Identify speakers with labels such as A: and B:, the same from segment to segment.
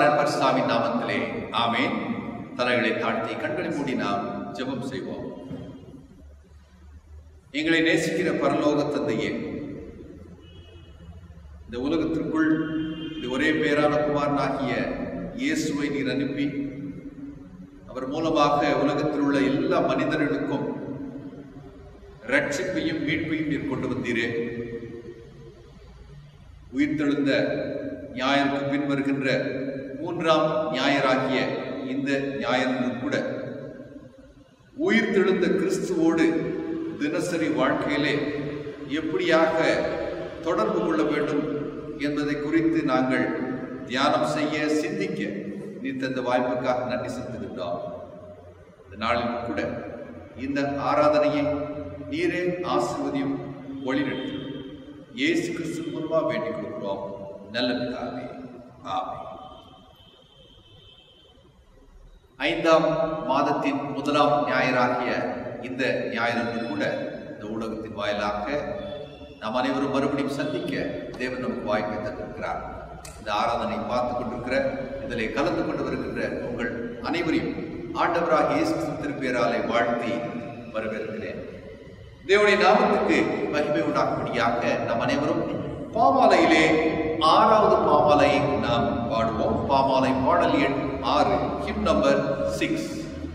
A: குமாரன் பரிசுத்தாவின் நாமத்திலே ஆமென் தலைகளை தாழ்த்தி கண்களை மூடி நாம் ஜெபம் செய்வோம் எங்களை நேசிக்கிற பரலோக தந்தையே இந்த உலகத்திற்குள் இந்த ஒரே பேரான குமாரனாகிய இயேசுவை நீர் அனுப்பி அவர் மூலமாக உலகத்தில் உள்ள எல்லா மனிதர்களுக்கும் ரட்சிப்பையும் மீட்பையும் நீர் கொண்டு வந்தீரே உயிர்த்தெழுந்த ஞாயிற்கு பின் வருகின்ற மூன்றாம் ஞாயிறாகிய இந்த ஞாயிறு கூட உயிர்த்தெழுந்த கிறிஸ்துவோடு தினசரி வாழ்க்கையிலே எப்படியாக தொடர்பு கொள்ள வேண்டும் என்பதை குறித்து நாங்கள் தியானம் செய்ய சிந்திக்க நீ தந்த வாய்ப்புக்காக நன்றி செலுத்துகின்றோம் இந்த நாளில் கூட இந்த ஆராதனையை நீரே ஆசிர்வதியும் வழிநடத்தும் இயேசு கிறிஸ்து மூலமா வேண்டிக் கொடுக்கிறோம் நல்ல பிதாவே ஆமென் ஐந்தாம் மாதத்தின் முதலாம் ஞாயிறாகிய இந்த ஞாயிறன்று கூட இந்த ஊடகத்தின் வாயிலாக நாம் அனைவரும் மறுபடியும் சந்திக்க தேவன் நமக்கு வாய்ப்பை தந்திருக்கிறார் இந்த ஆராதனை பார்த்து கொண்டிருக்கிற இதில் கலந்து கொண்டு வருகின்ற உங்கள் அனைவரையும் ஆண்டவராக இயேசு கிறிஸ்து திருப்பேராலே வாழ்த்தி வரவேற்கிறேன் தேவனுடைய நாமத்துக்கு மகிமை உண்டாக்கும்படியாக நாம் அனைவரும் பாமாலையிலே ஆறாவது பாமாலை நாம் பாடுவோம் பாமாலை பாடல் எண் ஆறு ஹிம் நம்பர் சிக்ஸ்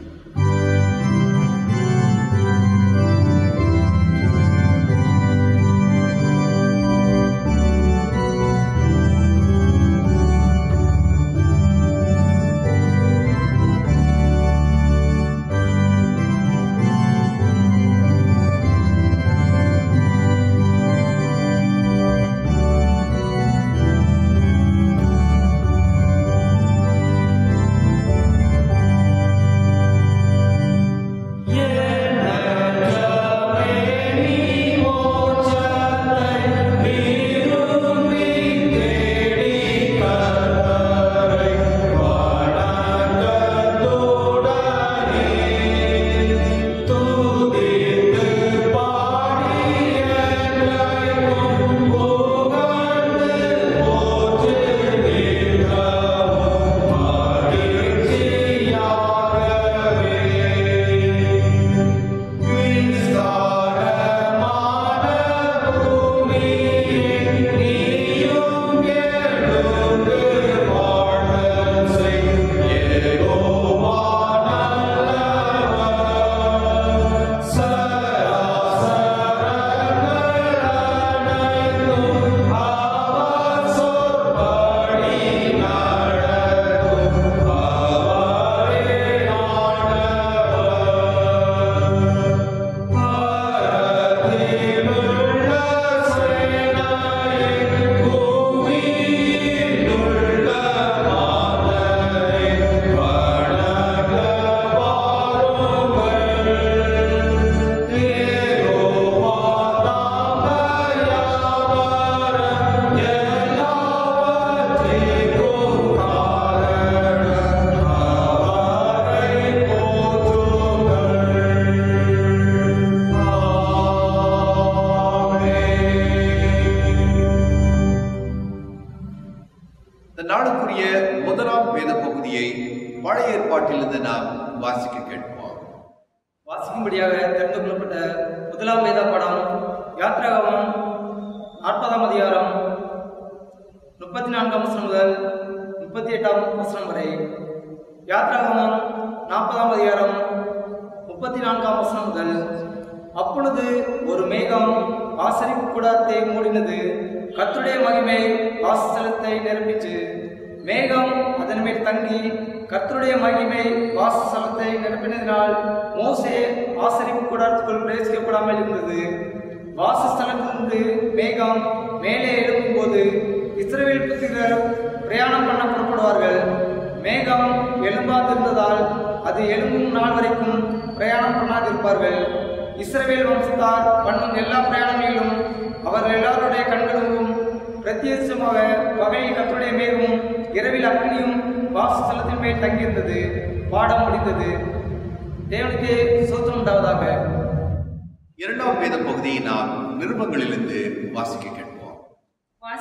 A: இந்த நாளுக்குரிய முதலாம் வேத பகுதியை பழைய ஏற்பாட்டிலிருந்து நாம் வாசிக்க கேட்போம்
B: வாசிக்கும்படியாக தெரிந்து கொள்ளப்பட்ட முதலாம் வேத படம் யாத்ராகமம் நாற்பதாம் அதிகாரம் முப்பத்தி நான்காம் வசனம் முதல் முப்பத்தி எட்டாம் வசனம் வரை யாத்ராகமம் நாற்பதாம் அதிகாரம் முப்பத்தி நான்காம் வசனம் முதல் அப்பொழுது ஒரு மேகம் ஆசரிப்பு கூடாரத்தை மூடினது கர்த்தருடைய மகிமை வாசஸ்தலத்தை நிரப்பிச்சு மேகம் அதன் மேல் தங்கி கர்த்தருடைய மகிமை வாசஸ்தலத்தை நிரப்பினதினால் மோசே ஆசரிப்பு கூடாரத்துக்குள் பிரவேசிக்கப்படாமல் இருந்தது வாசஸ்தலத்திலிருந்து மேகம் மேலே எழும்பும்போது இஸ்ரவேல் புத்திரர் பிரயாணம் பண்ண புறப்படுவார்கள் மேகம் எழும்பாதிருந்ததால் அது எழும்பும் நாள் வரைக்கும் பிரயாணம் பண்ணாதிருப்பார்கள் இஸ்ரவேல் வம்சத்தார் பண்ணும் எல்லா பிரயாணங்களிலும் அவர்கள் எல்லாருடைய கண்களும் பிரத்யேகமாக பகையில் கத்துடைய மேகமும் இரவில் அக்னியும் வாசஸ்தலத்தின் மேல் தங்கியிருந்தது பாடம் முடிந்தது தேவனுக்கே சூத்திரம் உண்டாவதாக
A: இரண்டாம் வேத பகுதியை நாம் நிருபங்களிலிருந்து வாசிக்க கேட்போம்
C: வாசி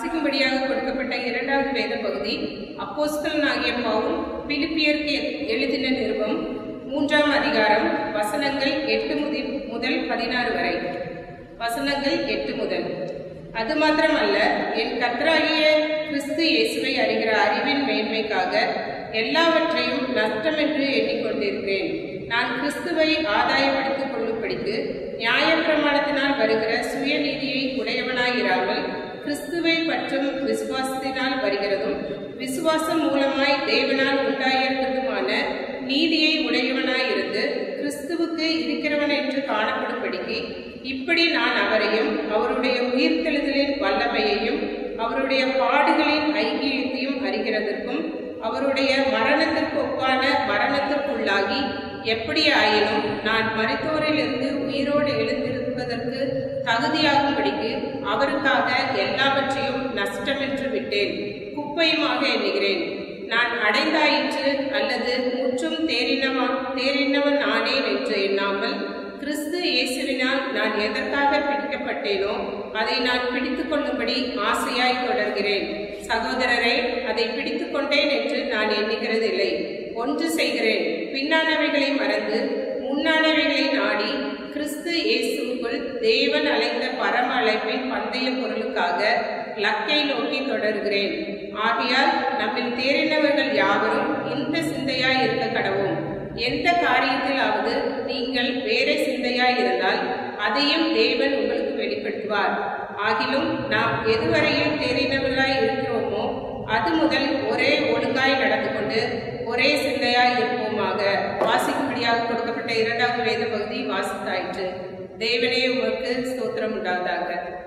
C: வாசிக்கும்படியாக கொடுக்கப்பட்ட இரண்டாவது வேத பகுதி அப்போஸ்தலனாகிய பவுல் பிலிப்பியருக்கு எழுதின நிருபம் மூன்றாம் அதிகாரம் வசனங்கள் எட்டு முதல் முதல் பதினாறு வரை வசனங்கள் எட்டு முதல் அது மாத்திரமல்ல என் கர்த்தராகிய கிறிஸ்து இயேசுவை அறிகிற அறிவின் மேன்மைக்காக எல்லாவற்றையும் நஷ்டமென்று எண்ணிக்கொண்டிருக்கிறேன் நான் கிறிஸ்துவை ஆதாயப்படுத்திக் கொள்ளும்படிக்கு நியாயப்பிரமாணத்தினால் வருகிற சுயநீதியை உடையவனாயிராமல் கிறிஸ்துவை பற்றும் விசுவாசத்தினால் வருகிறதும் விசுவாசம் மூலமாய் தேவனால் உண்டாயிருக்கிறதுமான நீதியை உடையவனாயிருந்து கிறிஸ்துவுக்கு இருக்கிறவன் என்று காணப்படும்படிக்கு இப்படி நான் அவரையும் அவருடைய உயிர்த்தெழுதலின் வல்லமையையும் அவருடைய பாடுகளின் ஐக்கியத்தையும் அறிகிறதற்கும் அவருடைய மரணத்திற்கு ஒப்பான மரணத்திற்குள்ளாகி எப்படி ஆயினும் நான் மருத்துவரிலிருந்து உயிரோடு எழுந்திருப்பதற்கு தகுதியாகும்படிக்கு அவருக்காக எல்லாவற்றையும் நஷ்டமென்று விட்டேன் குப்பையுமாக எண்ணுகிறேன் நான் அடைந்தாயிற்று அல்லது முற்றும் தேறினவா தேறினவன் ஆனேன் என்று எண்ணாமல் கிறிஸ்து இயேசுவினால் நான் எதற்காக பிடிக்கப்பட்டேனோ அதை நான் பிடித்துக் கொள்ளும்படி ஆசையாய் தொடர்கிறேன் சகோதரரே அதை பிடித்துக் கொண்டேன் என்று நான் எண்ணுகிறதில்லை ஒன்று செய்கிறேன் பின்னானவைகளை மறந்து முன்னானவைகளை நாடி கிறிஸ்து இயேசுவுக்குள் தேவன் அழைத்த பரம அழைப்பின் பந்தய பொருளுக்காக லக்கை நோக்கி தொடர்கிறேன் ஆகையால் நம்மில் தேறினவர்கள் யாவரும் இந்த சிந்தையாய் இருக்க கடவும் எந்த காரியத்திலாவது நீங்கள் வேற சிந்தையாய் இருந்தால் அதையும் தேவன் உங்களுக்கு வெளிப்படுத்துவார் ஆகிலும் நாம் எதுவரையில் தேறினவர்களாய் இருக்கிறோமோ அது முதல் ஒரே ஒழுங்காய் நடந்து கொண்டு ஒரே சிந்தையாய் இருப்போமாக வாசிக்கும்படியாக கொடுக்கப்பட்ட இரண்டாவது வேத பகுதி வாசித்தாயிற்று தேவனே உமக்கு ஸ்தோத்திரம் உண்டாவதாக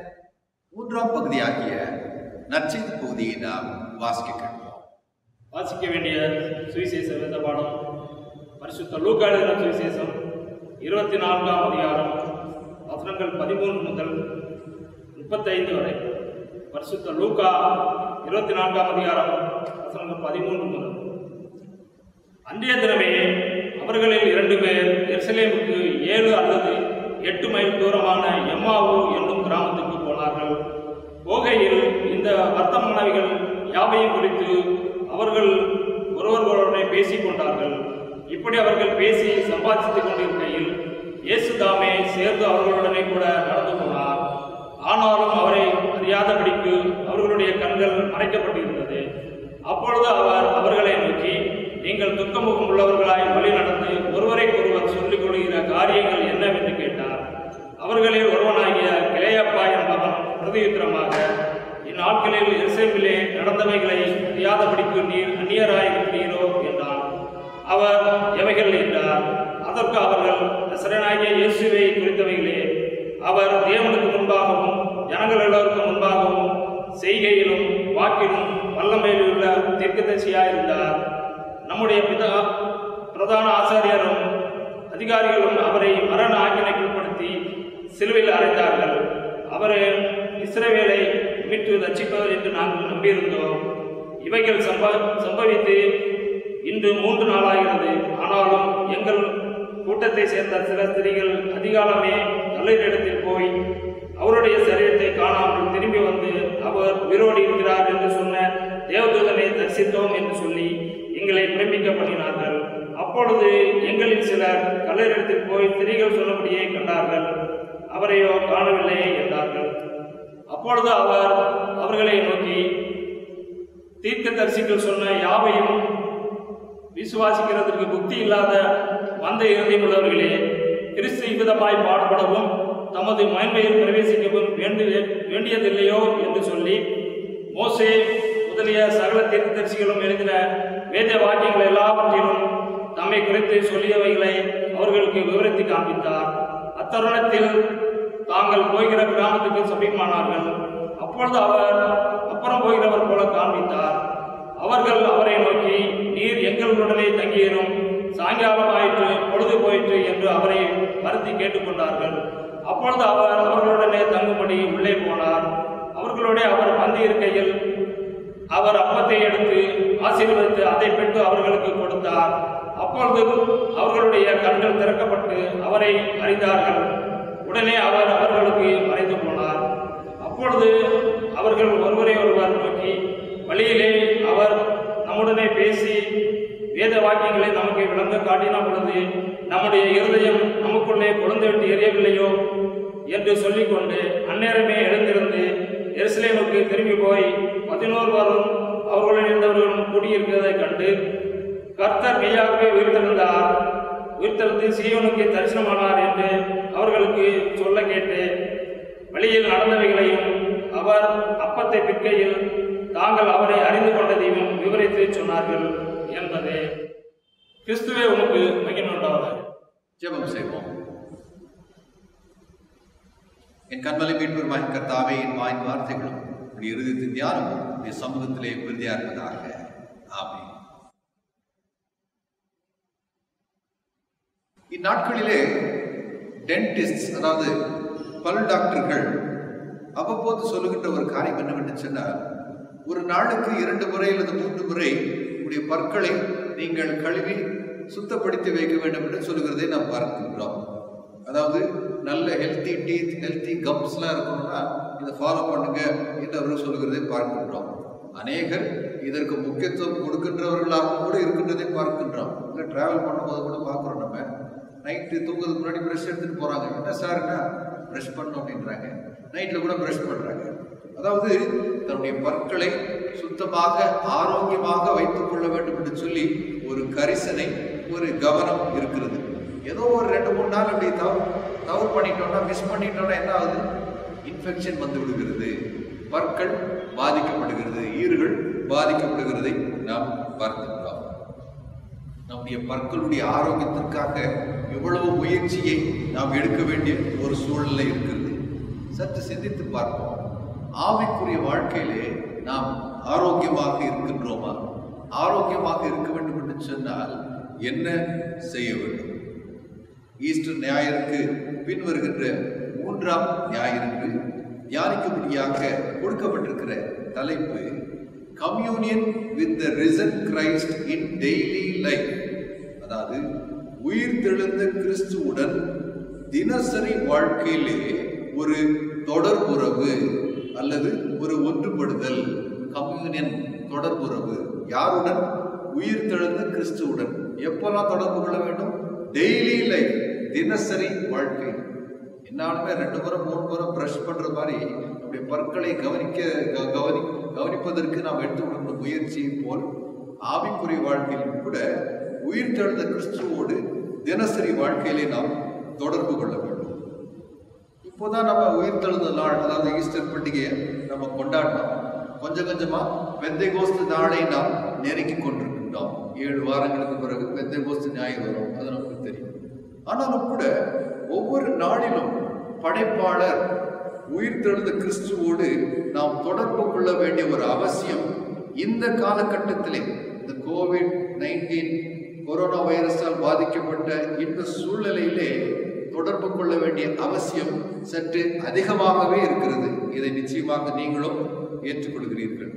A: மூன்றாம் பகுதியாகிய நற்செய்தி பகுதியை நாம் வாசிக்க கேட்போம்
D: வாசிக்க வேண்டிய சுவிசேஷ வேத பாடம் பரிசுத்த லூக்கா எழுதின சுவிசேஷம் இருபத்தி நான்காம் அதிகாரம் வசனங்கள் பதிமூன்று முதல் முப்பத்தைந்து வரை பரிசுத்த லூக்கா இருபத்தி நான்காம் அதிகாரம் வசனங்கள் பதிமூன்று முதல் அன்றைய தினமே அவர்களில் இரண்டு பேர் எருசலேமுக்கு ஏழு அல்லது எட்டு மைல் தூரமான எம்மாவு என்னும் கிராமத்துக்கு போனார்கள் போகையில் இந்த வர்த்தமானவைகள் யாவையும் குறித்து அவர்கள் ஒருவர்களுடனே பேசிக் கொண்டார்கள் இப்படி அவர்கள் பேசி சம்பாதித்துக் கொண்டிருக்கையில் இயேசு தாமே சேர்ந்து அவர்களுடனே கூட நடந்து போனார் ஆனாலும் அவரை அறியாதபடிக்கு அவர்களுடைய கண்கள் மறைக்கப்பட்டிருந்தது அப்பொழுது அவர் அவர்களை நோக்கி நீங்கள் துக்கமுகம் உள்ளவர்களாய் வழி நடந்து ஒருவரைக்கொருவர் சொல்லிக் கொள்கிற காரியங்கள் என்னவென்று கேட்டார் அவர்களில் ஒருவனாகிய கிளையப்பா என்பவன் பிரதியுத்தரமாக இந்நாட்களில் எருசலேமிலே நடந்தவைகளை அறியாதபடிக்கு நீர் அந்நியராயிருக்கிறீரோ என்றான் அவர் எவைகள் என்றார் அதற்கு அவர்கள் நசரனாகிய இயேசுவை குறித்தவைகளே அவர் தேவனுக்கு முன்பாகவும் ஜனங்கள் எல்லோருக்கும் முன்பாகவும் செய்கையிலும் வாக்கிலும் வல்லமையில் உள்ள தீர்க்கதரிசியாயிருந்தார் நம்முடைய பிதா பிரதான ஆசாரியரும் அதிகாரிகளும் அவரை மரண ஆக்கினைக்குட்படுத்தி சிலுவையில் அறைந்தார்கள் அவரை இஸ்ரவேலை மீட்டு ரட்சிப்பவர் என்று நாங்கள் நம்பியிருந்தோம் இவைகள் சம்ப சம்பவித்து இன்று மூன்று நாளாகிறது ஆனாலும் எங்கள் கூட்டத்தை சேர்ந்த சில ஸ்திரீகள் அதிகாலமே கல்லறிடத்தில் போய் அவருடைய சரீரத்தை காணாமல் திரும்பி வந்து அவர் உயிரோடு இருக்கிறார் என்று சொன்ன தேவதூதனை தரிசித்தோம் என்று சொல்லி எங்களை பிரமிக்க பண்ணினார்கள் அப்பொழுது எங்களில் சிலர் கல்லறிடத்தில் போய் ஸ்திரீகள் சொன்னபடியே கண்டார்கள் அவரையோ காணவில்லை என்றார்கள் அப்பொழுது அவர் அவர்களை நோக்கி தீர்க்கதரிசிகள் சொன்ன யாவையும் விசுவாசிக்கிறதற்கு புத்தி இல்லாத மந்த இறுதியம் உள்ளவர்களே கிறிஸ்து இவ்விதமாய் பாடுபடவும் தமது மேன்மையில் பிரவேசிக்கவும் வேண்டு வேண்டியதில்லையோ என்று சொல்லி மோசே முதலிய சகல தீர்க்கதரிசிகளும் எழுதின வேத வாக்கியங்கள் எல்லாவற்றிலும் தம்மை குறித்து சொல்லியவைகளை அவர்களுக்கு விவரித்து காண்பித்தார் அத்தருணத்தில் தாங்கள் போகிற கிராமத்துக்கு சமீபமானார்கள் அப்பொழுது அவர் அப்புறம் போகிறவர் போல காண்பித்தார் அவர்கள் அவரை நோக்கி நீர் எங்களுடனே தங்கியரும் சாயங்காலம் ஆயிற்று பொழுது போயிற்று என்று அவரை வருத்தி கேட்டுக்கொண்டார்கள் அப்பொழுது அவர் அவர்களுடனே தங்கும்படி உள்ளே போனார் அவர்களோட அவர் பந்தி இருக்கையில் அவர் அப்பத்தை எடுத்து ஆசீர்வதித்து அதை பெற்று அவர்களுக்கு கொடுத்தார் அப்பொழுது அவர்களுடைய கண்கள் திறக்கப்பட்டு அவரை அறிந்தார்கள் உடனே அவர் அவர்களுக்கு மறைந்து போனார் அப்பொழுது அவர்கள் ஒருவரை ஒருவர் நோக்கி வழியிலே அவர் நம்முடனே பேசி வேத வாக்கியங்களை நமக்கு விளங்க காட்டின பொழுது நம்முடைய இருதயம் நமக்குள்ளே கொழுந்து விட்டு எரியவில்லையோ என்று சொல்லிக்கொண்டு அந்நேரமே எழுந்திருந்து எருசலேமுக்கு திரும்பி போய் பதினோருவரும் அவர்களுடன் இருந்தவர்களும் கூடியிருக்கிறதைக் கண்டு கர்த்தர் மெய்யாகவே உயிர்த்தெழுந்தார் உயிர்த்தெழுந்து சீயோனுக்கு தரிசனமானார் என்று அவர்களுக்கு சொல்ல கேட்டு வழியில் நடந்தவைகளையும் அவர் அப்பத்தை பிற்கையில் தாங்கள் அவரை அறிந்து கொண்டதையும் விவரித்து சொன்னார்கள் என்பது கிறிஸ்துவே உனக்கு மகிமை உண்டாவதாக
A: ஜெபம் செய்வோம் என் கண்மலை மீட்பெருமாய் கர்த்தாவே என் வாயின் வார்த்தைகளும் உடைய இறுதித்தின் தியானமும் உடைய சமூகத்திலே விருதியா இருப்பதாக ஆமென் இந்நாட்களிலே டென்டிஸ்ட் அதாவது பல் டாக்டர்கள் அவ்வப்போது சொல்லுகின்ற ஒரு காரியம் என்னவென்று சொன்னால் ஒரு நாளுக்கு இரண்டு முறை அல்லது மூன்று முறை உடைய பற்களை நீங்கள் கழுவி சுத்தப்படுத்தி வைக்க வேண்டும் என்று சொல்லுகிறதை நாம் பார்க்கின்றோம் அதாவது நல்ல ஹெல்த்தி டீத் ஹெல்த்தி கம்ஸ்லாம் இருக்கணும்னா இதை ஃபாலோ பண்ணுங்க என்று அவர்கள் சொல்லுகிறதை பார்க்கின்றோம் அநேகர் இதற்கு முக்கியத்துவம் கொடுக்கின்றவர்களாக கூட இருக்கின்றதை பார்க்கின்றோம் இல்லை டிராவல் பண்ணும்போது கூட பார்க்குறோம் நம்ம நைட்டு தூங்குறதுக்கு முன்னாடி ப்ரஷ் எடுத்துட்டு போறாங்க என்ன சார்னா ப்ரஷ் பண்ணணும் அப்படின்றாங்க நைட்டில் கூட ப்ரஷ் பண்றாங்க அதாவது தன்னுடைய பற்களை சுத்தமாக ஆரோக்கியமாக வைத்துக் கொள்ள வேண்டும் என்று சொல்லி ஒரு கரிசனை ஒரு கவனம் இருக்கிறது ஏதோ ஒரு ரெண்டு மூணு நாள் அப்படி தவறு தவறு பண்ணிட்டோம்னா மிஸ் பண்ணிட்டோம்னா என்ன ஆகுது இன்ஃபெக்ஷன் வந்து விடுகிறது பற்கள் பாதிக்கப்படுகிறது ஈறுகள் பாதிக்கப்படுகிறதை நாம் பார்க்கின்றோம் நம்முடைய பற்களுடைய ஆரோக்கியத்திற்காக எவ்வளவு முயற்சியை நாம் எடுக்க வேண்டிய ஒரு சூழ்நிலை இருக்கிறது சற்று சிந்தித்து பார்ப்போம் ஆவிக்குரிய வாழ்க்கையிலே நாம் ஆரோக்கியமாக இருக்கின்றோமா ஆரோக்கியமாக இருக்க வேண்டும் என்று சொன்னால் என்ன செய்ய வேண்டும் ஈஸ்டர் ஞாயிற்கு பின் வருகின்ற மூன்றாம் ஞாயிற்கு தியானிக்கும்படியாக கொடுக்கப்பட்டிருக்கிற தலைப்பு communion with the risen Christ in daily life அதாவது உயிர் தெழுந்த கிறிஸ்துவுடன் தினசரி வாழ்க்கையிலே ஒரு தொடர்புறவு அல்லது ஒரு ஒன்றுபடுதல் கம்யூனியன் தொடர்புறவு யாருடன் உயிர் தெழுந்த கிறிஸ்துவுடன் எப்பெல்லாம் தொடர்பு கொள்ள வேண்டும் டெய்லி லைஃப் தினசரி வாழ்க்கை என்னாலுமே ரெண்டு முறை மூணு முறை ப்ரஷ் பண்ற மாதிரி நம்முடைய பற்களை கவனிக்க க- கவனி கவனிப்பதற்கு நாம் எடுத்துக்கொண்ட முயற்சியை போல் ஆவிக்குரிய வாழ்க்கையிலும் கூட உயிர் தெழுந்த கிறிஸ்துவோடு தினசரி வாழ்க்கையிலே நாம் தொடர்பு கொள்ள வேண்டும் இப்போதான் நம்ம உயிர் தெழுந்த நாள் அதாவது ஈஸ்டர் பண்டிகையை நம்ம கொண்டாடினோம் கொஞ்சம் கொஞ்சமா வெந்தை கோஸ்து நாளை நாம் நெருங்கி கொண்டிருக்கின்றோம் ஏழு வாரங்களுக்கு பிறகு வெந்தை கோஸ்து ஞாயிறு வரும் அது நமக்கு தெரியும் ஆனாலும் கூட ஒவ்வொரு நாளிலும் படைப்பாளர் உயிர் தெழுந்த கிறிஸ்துவோடு நாம் தொடர்பு கொள்ள வேண்டிய ஒரு அவசியம் இந்த காலகட்டத்திலே இந்த கோவிட் நைன்டீன் கொரோனா வைரஸால் பாதிக்கப்பட்ட இந்த சூழ்நிலையிலே தொடர்பு கொள்ள வேண்டிய அவசியம் சற்று அதிகமாகவே இருக்கிறது இதை நிச்சயமாக நீங்களும் ஏற்றுக்கொள்கிறீர்கள்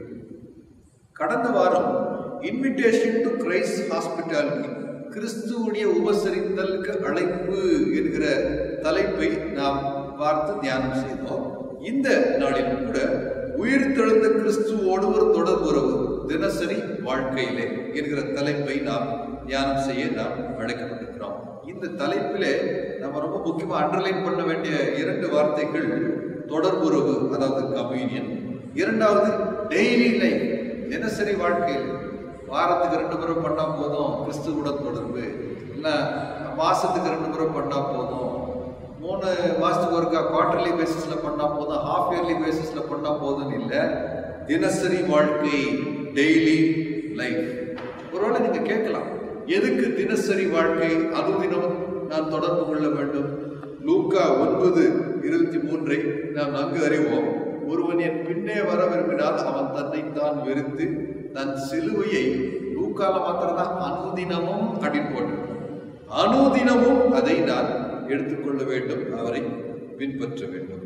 A: கடந்த வாரம் இன்விடேஷன் டு கிரைஸ்ட் ஹாஸ்பிட்டாலிட்டி கிறிஸ்துவுடைய உபசரித்தலுக்கு அழைப்பு என்கிற தலைப்பை நாம் பார்த்து தியானம் செய்தோம் இந்த நாளில் கூட உயிர் தெழுந்த கிறிஸ்துவோடு ஒரு தொடர்புறவு தினசரி வாழ்க்கையிலே என்கிற தலைப்பை நாம் தியானம் செய்ய நாம் அழைக்கப்பட்டிருக்கிறோம் இந்த தலைப்பிலே நம்ம ரொம்ப முக்கியமா அண்டர்லைன் பண்ண வேண்டிய இரண்டு வார்த்தைகள் தொடர்புறவு அதாவது கம்யூனியன் இரண்டாவது டெய்லி லைஃப் தினசரி வாழ்க்கையில் வாரத்துக்கு ரெண்டு முறை பண்ணா போதும் கிறிஸ்துவுடன் தொடர்பு இல்லை மாசத்துக்கு ரெண்டு முறை பண்ணா போதும் மூணு மாசத்துக்கு ஒருக்கா குவார்டர்லி பேசிஸ்ல பண்ணா போதும் ஹாஃப் இயர்லி பேசிஸ்ல பண்ணா போதும் இல்லை தினசரி வாழ்க்கை டெய்லி லைஃப் ஒருவேளை நீங்க கேட்கலாம் எதுக்கு தினசரி வாழ்க்கை அனுதினம் நான் தொடர்பு கொள்ள வேண்டும் லூக்கா ஒன்பது இருபத்தி மூன்றை நாம் நன்கு அறிவோம் ஒருவன் என் பின்னே வர விரும்பினால் அவன் தன்னைத்தான் வெறுத்து தன் சிலுவையை லூக்கால மாத்திரம்தான் அனுதினமும் அப்படின்னு போட்டிருக்கோம் அனுதினமும் அதை நான் எடுத்துக்கொள்ள வேண்டும் அவரை பின்பற்ற வேண்டும்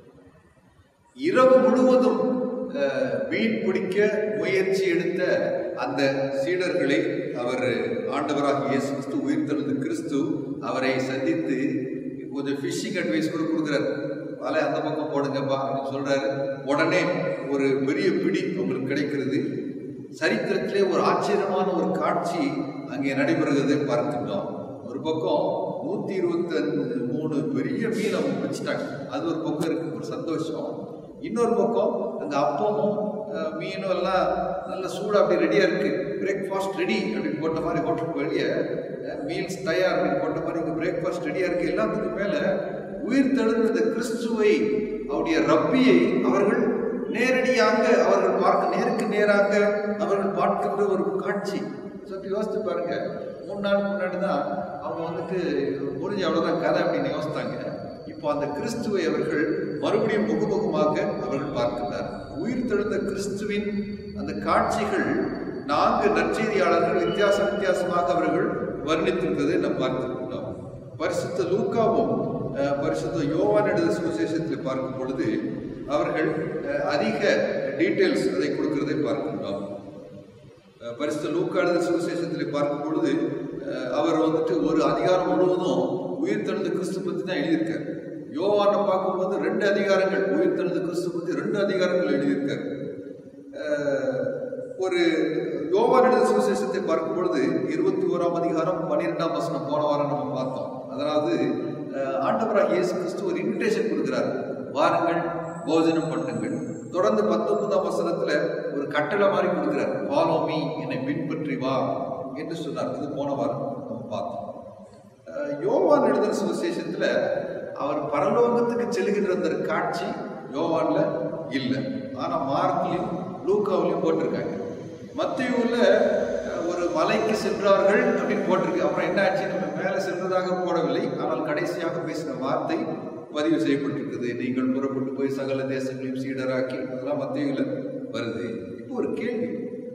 A: இரவு முழுவதும் அஹ், மீன் பிடிக்க முயற்சி எடுத்த அந்த சீடர்களை அவர் ஆண்டவராக இயேசு கிறிஸ்து உயிர்த்தெழுந்த கிறிஸ்து அவரை சந்தித்து கொஞ்சம் ஃபிஷிங் அட்வைஸ் கூட கொடுக்குறாரு வலை அந்த பக்கம் போடுங்கப்பா அப்படின்னு சொல்றாரு உடனே ஒரு பெரிய பிடி உங்களுக்கு கிடைக்கிறது சரித்திரத்திலே ஒரு ஆச்சரியமான ஒரு காட்சி அங்கே நடைபெறுகிறதை பார்க்கின்றோம் ஒரு பக்கம் நூத்தி இருபத்தி மூணு பெரிய மீன் அவங்க வச்சுட்டாங்க அது ஒரு பக்கம் இருக்கு ஒரு சந்தோஷம் இன்னொரு பக்கம் அங்க அப்பமும் அஹ், மீனும் எல்லாம் நல்ல சூடா அப்படி ரெடியா இருக்கு பிரேக்ஃபாஸ்ட் ரெடி அப்படின்னு போட்ட மாதிரி ஹோட்டலுக்கு வெளியே மீல்ஸ் தயார் அப்படின்னு போட்ட மாதிரி இங்க பிரேக்ஃபாஸ்ட் ரெடியா இருக்கு எல்லாத்துக்கும் மேல உயிர் தெழுந்த இந்த கிறிஸ்துவை அவருடைய ரப்பியை அவர்கள் நேரடியாக அவர்கள் பார்க்க நேருக்கு நேராக அவர்கள் பார்க்கின்ற ஒரு காட்சி சற்று யோசித்து பாருங்க மூணு நாளுக்கு முன்னாடி தான் அவங்க வந்துட்டு முடிஞ்ச அவ்வளவுதான் கதை அப்படின்னு யோசித்தாங்க இப்போ அந்த கிறிஸ்துவை அவர்கள் மறுபடியும் முகமுகமாக அவர்கள் பார்க்கிறார் உயிர் தெழுந்த கிறிஸ்துவின் அந்த காட்சிகள் நான்கு நற்செய்தியாளர்கள் வித்தியாச வித்தியாசமாக அவர்கள் வர்ணித்திருந்ததை நாம் பார்த்திருக்கிறோம் பரிசுத்த லூக்காவும் அஹ், பரிசுத்த யோவான் எழுத சுவிசேஷத்தில் பார்க்கும் பொழுது அவர்கள் அஹ், அதிக டீட்டெயில்ஸ் அதை கொடுக்கிறதை பார்க்கின்றோம் அஹ், பரிசுத்த லூக்கா எழுத சுவிசேஷத்தில் பார்க்கும் பொழுது அஹ், அவர் வந்துட்டு ஒரு அதிகாரம் முழுவதும் உயிர் தெழுந்த கிறிஸ்து பற்றி தான் எழுதியிருக்கார் யோவானை பார்க்கும்போது ரெண்டு அதிகாரங்கள் உயிர் தெழுந்த கிறிஸ்து பற்றி ரெண்டு அதிகாரங்கள் எழுதியிருக்கார் அஹ், ஒரு யோவான் எழுத சுவிசேஷத்தை பார்க்கும் பொழுது இருபத்தி ஓராம் அதிகாரம் பன்னிரெண்டாம் வசனம் போன வாரம் நம்ம பார்த்தோம் அதாவது அஹ், ஆண்டவராக இயேசு கிறிஸ்து ஒரு இன்விடேஷன் கொடுக்கிறார் வாருங்கள் போஜனம் பண்ணுங்கள் தொடர்ந்து பத்தொன்பதாம் வசனத்துல ஒரு கட்டளை மாதிரி கொடுக்கிறார் ஃபாலோ மீ என்னை பின்பற்றி வா என்று சொன்னார் இது போன வாரம் நம்ம பார்த்தோம் அஹ், யோவான் எழுதுற சுவிசேஷத்துல அவர் பரலோகத்துக்கு செல்கின்ற அந்த காட்சி யோவான்ல இல்லை ஆனா மார்க்லயும் லூக்காவிலையும் போட்டிருக்காங்க மத்தியூர்ல அஹ், ஒரு மலைக்கு சென்றார்கள் அப்படின்னு போட்டிருக்கு அப்புறம் என்ன ஆச்சு நம்ம மேலே சென்றதாக போடவில்லை ஆனால் கடைசியாக பேசின வார்த்தை பதிவு செய்யப்பட்டிருக்குது நீங்கள் புறப்பட்டு போய் சகல தேசங்களையும் சீடராக்கி அதெல்லாம் மத்தியில வருது இப்போ ஒரு கேள்வி